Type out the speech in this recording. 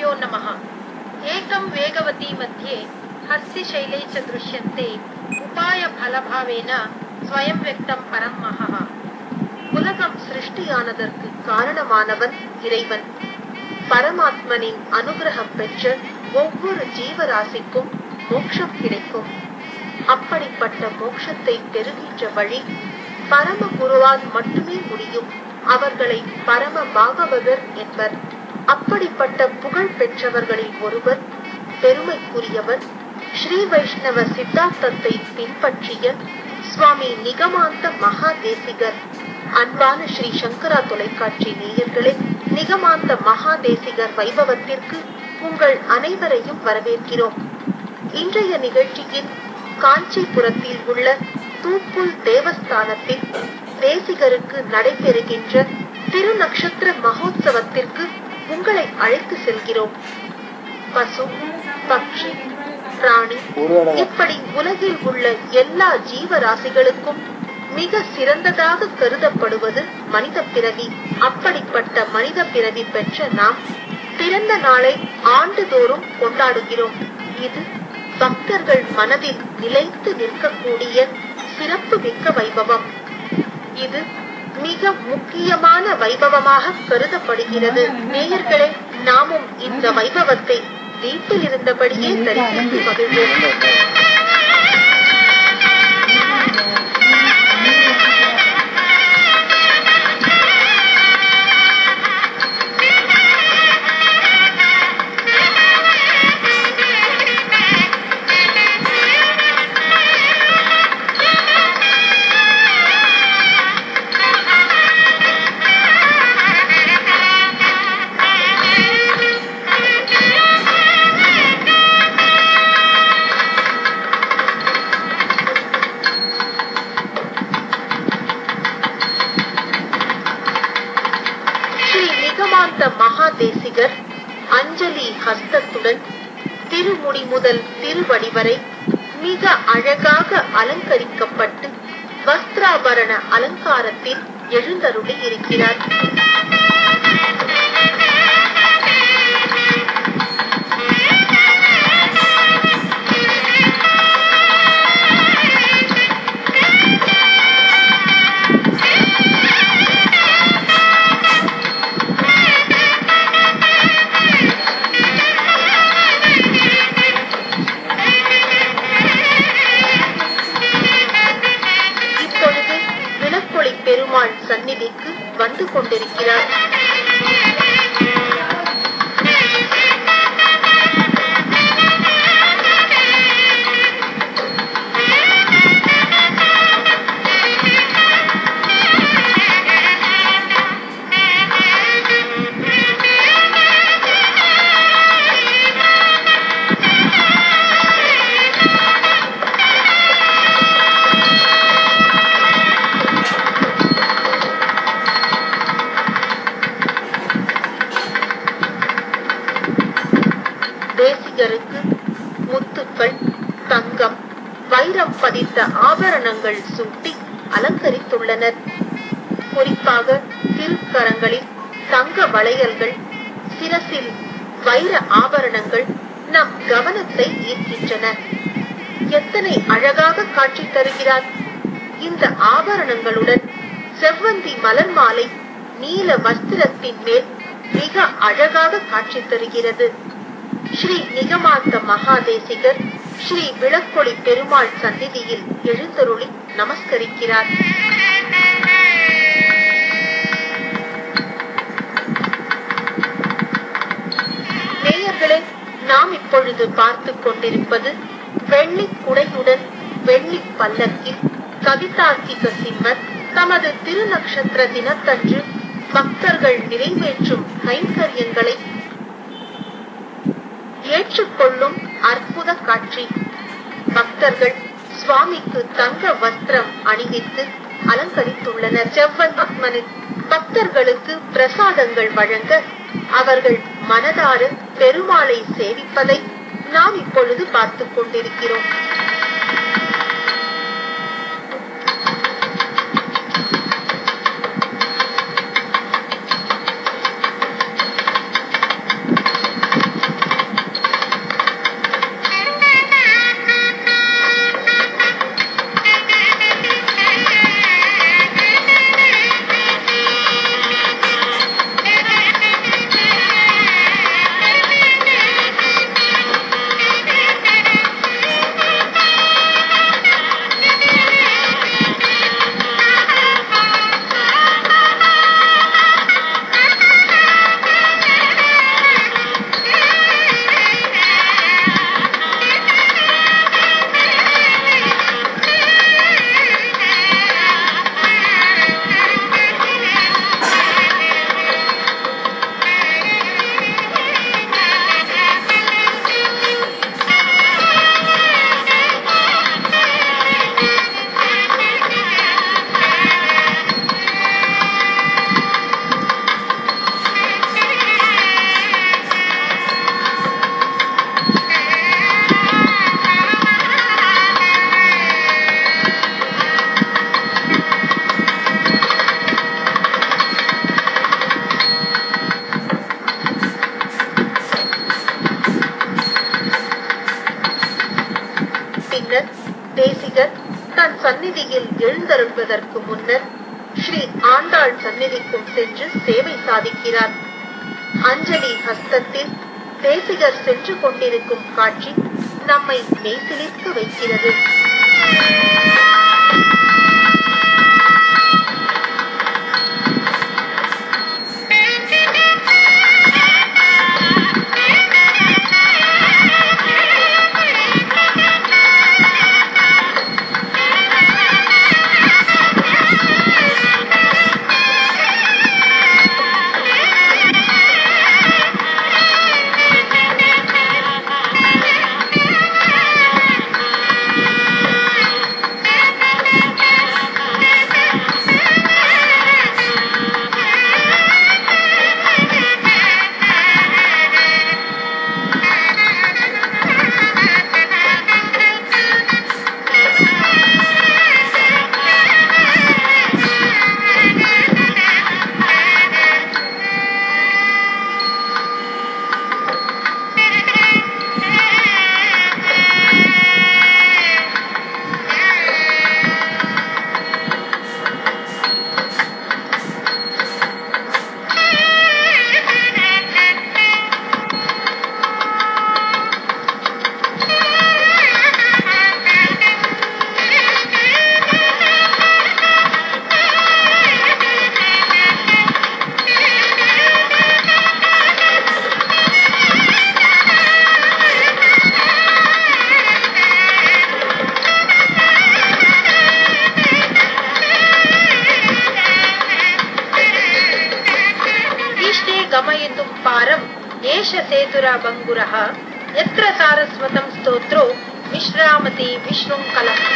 गुरुभ्यो नमः एकं वेगवती मध्ये हस्तिशैले च दृश्यन्ते उपायफलभावेन स्वयं व्यक्तं परं महः உலகம் சிருஷ்டியானதற்கு காரணமானவன் இறைவன் பரமாத்மனின் அனுகிரகம் பெற்ற ஒவ்வொரு ஜீவராசிக்கும் மோட்சம் கிடைக்கும் அப்படிப்பட்ட மோட்சத்தை பெறுகின்ற வழி பரம குருவால் மட்டுமே முடியும் அவர்களை பரம பாகவதர் என்பர் அப்படிப்பட்ட புகழ் பெற்றவர்களில் ஒருவர் பெருமைக்குரியவர் ஸ்ரீ வைஷ்ணவ சித்தாந்தத்தை பின்பற்றிய சுவாமி நிகமாந்த மகா தேசிகர் அன்பான ஸ்ரீ சங்கரா தொலைக்காட்சி நேயர்களே நிகமாந்த மகா தேசிகர் வைபவத்திற்கு உங்கள் அனைவரையும் வரவேற்கிறோம் இன்றைய நிகழ்ச்சியில் காஞ்சிபுரத்தில் உள்ள தூப்புல் தேவஸ்தானத்தில் தேசிகருக்கு நடைபெறுகின்ற திருநக்ஷத்திர மகோத்சவத்திற்கு உங்களை அழைத்து செல்கிறோம் பசு பக்ஷி பிராணி இப்படி உலகில் உள்ள எல்லா ஜீவராசிகளுக்கும் மிக சிறந்ததாக கருதப்படுவது மனித பிறவி அப்படிப்பட்ட மனித பிறவி பெற்ற நாம் பிறந்த நாளை ஆண்டுதோறும் கொண்டாடுகிறோம் இது பக்தர்கள் மனதில் நிலைத்து நிற்கக்கூடிய சிறப்பு மிக்க வைபவம் இது மிக முக்கியமான வைபவமாக கருதப்படுகிறது நேயர்களே நாமும் இந்த வைபவத்தை வீட்டில் இருந்தபடியே தரிசித்து மகிழ்வோம் ஸ்ரீ நிகமாந்த மகா தேசிகர் அஞ்சலி ஹஸ்தத்துடன் திருமுடி முதல் திருவடி வரை மிக அழகாக அலங்கரிக்கப்பட்டு வஸ்திராபரண அலங்காரத்தில் எழுந்தருளி இருக்கிறார் இப்பொழுது விளக்கொளி பெருமாள் சந்நிதிக்கு வந்து கொண்டிருக்கிறார் தேசிகருக்கு முத்துக்கள் தங்கம் வைரம் பதித்த ஆபரணங்கள் சூட்டி அலங்கரித்துள்ளனர் குறிப்பாக திருக்கரங்களில் தங்க வளையல்கள் சிரசில் வைர ஆபரணங்கள் நம் கவனத்தை ஈர்க்கின்றன எத்தனை அழகாக காட்சி தருகிறார் இந்த ஆபரணங்களுடன் செவ்வந்தி மலர் மாலை நீல வஸ்திரத்தின் மேல் மிக அழகாக காட்சி தருகிறது ஸ்ரீ நிகமாந்த மகாதேசிகர் ஸ்ரீ விளக்கொளி பெருமாள் சந்நிதியில் எழுந்தருளி நமஸ்கரிக்கிறார் நேயர்களே நாம் இப்பொழுது பார்த்துக் கொண்டிருப்பது வெள்ளி குடையுடன் வெள்ளி பல்லக்கில் கவிதார்க்கிக சிம்மர் தமது திருநக்ஷத்திர தினத்தன்று பக்தர்கள் நிறைவேற்றும் கைங்கரியங்களை ஏற்றுக்கொள்ளும் அற்புத காட்சி பக்தர்கள் சுவாமிக்கு தங்க வஸ்திரம் அணிவித்து அலங்கரித்துள்ளனர் செவ்வந்த்மனில் பக்தர்களுக்கு பிரசாதங்கள் வழங்க அவர்கள் மனதார பெருமாளை சேவிப்பதை நாம் இப்பொழுது பார்த்துக் கொண்டிருக்கிறோம் தன் சந்நிதியில் எழுந்தருள்வதற்கு முன்னர் ஸ்ரீ ஆண்டாள் சந்நிதிக்கும் சென்று சேவை சாதிக்கிறார் அஞ்சலி ஹஸ்தத்தில் தேசிகர் சென்று கொண்டிருக்கும் காட்சி நம்மை மெய்சிலிர்க்க வைக்கிறது ஈஷ்டே கமயித்தும் பாரம் ஏஷ சேதுரா பங்குரः எத்திர சாரஸ்வதம் ஸ்தோத்ரோ விஸ்ராமதி விஷ்ணுங்கலம்